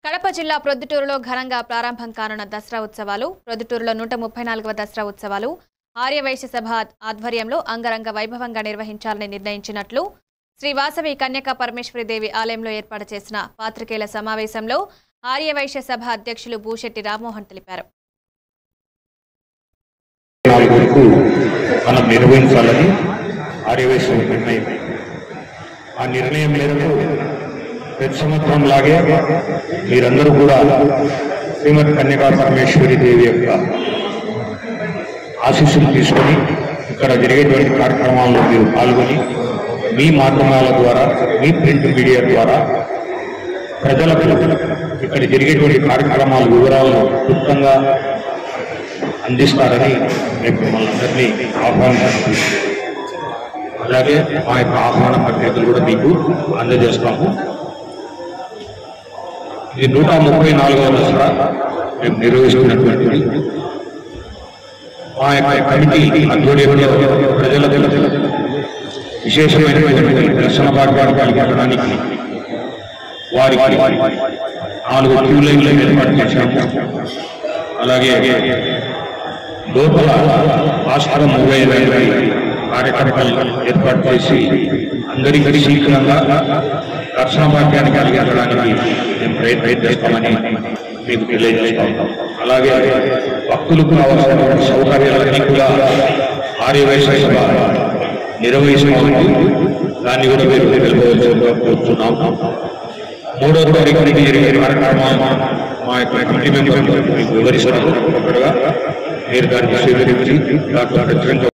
కడప జిల్లా ప్రొద్దుటూరులో ఘనంగా ప్రారంభం కానున్న దసరా ఉత్సవాలు ప్రొద్దుటూరులో నూట ముప్పై నాలుగవ దసరా ఉత్సవాలు ఆర్యవైశ్య సభ ఆధ్వర్యంలో అంగరంగ వైభవంగా నిర్వహించాలని నిర్ణయించినట్లు శ్రీ వాసవి కన్యకా పరమేశ్వరిదేవి ఆలయంలో ఏర్పాటు చేసిన పాత్రికేయుల సమావేశంలో ఆర్యవైశ్య సభ అధ్యక్షులు బూశెట్టి రామ్మోహన్ తెలిపారు నాలుగు వరకు మనం నిర్వహించాలని ఆర్యవేశ్వర నిర్ణయం ఆ నిర్ణయం మేరకు ప్రతి సంవత్సరం లాగే మీరందరూ కూడా శ్రీమద్ కన్యకా పరమేశ్వరి దేవి యొక్క ఆశీస్సులు తీసుకొని ఇక్కడ జరిగేటువంటి కార్యక్రమాల్లో మీరు పాల్గొని మీ మాధ్యమాల ద్వారా మీ ప్రింట్ మీడియా ద్వారా ప్రజలకు ఇక్కడ జరిగేటువంటి కార్యక్రమాల వివరాలను క్లుప్తంగా అందిస్తారని మేము మిమ్మల్ని అందరినీ ఆహ్వానిస్తున్నాము అలాగే మా యొక్క ఆహ్వాన పత్రికలు కూడా మీకు అందజేస్తాము ఇది నూట ముప్పై నాలుగవ దసరా మేము నిర్వహిస్తున్నటువంటిది మా యొక్క కమిటీ ఆధ్వర్యంలో ప్రజలకు విశేషమైనటువంటి దర్శన భాగ్యాలు కలిగించడానికి వారికి నాలుగు క్యూ లైన్లు ఏర్పాటు చేశాము అలాగే లోపల భాస్కరం ముప్పై వేల కార్యక్రమాలు ఏర్పాటు చేసి అందరికీ శీఘ్రంగా దర్శన భాగ్యాన్ని కలిగించడానికి మేము ప్రయత్నం చేస్తామని మీకు తెలియజేస్తాం అలాగే భక్తులకు అవసరమైన సౌకర్యాలన్నీ కూడా ఆర్యవైశ్య సభ నిర్వహిస్తామని దాన్ని కూడా మీరు తెలుపవలసిందిగా కోరుతున్నాము మూడో తారీఖు జరిగే కార్యక్రమాలు మా యొక్క కమిటీ మెంబర్లు మీకు వివరిస్తారు ఒకటిగా మీరు దాన్ని స్వీకరించి డాక్టర్ ప్రత్యేకంగా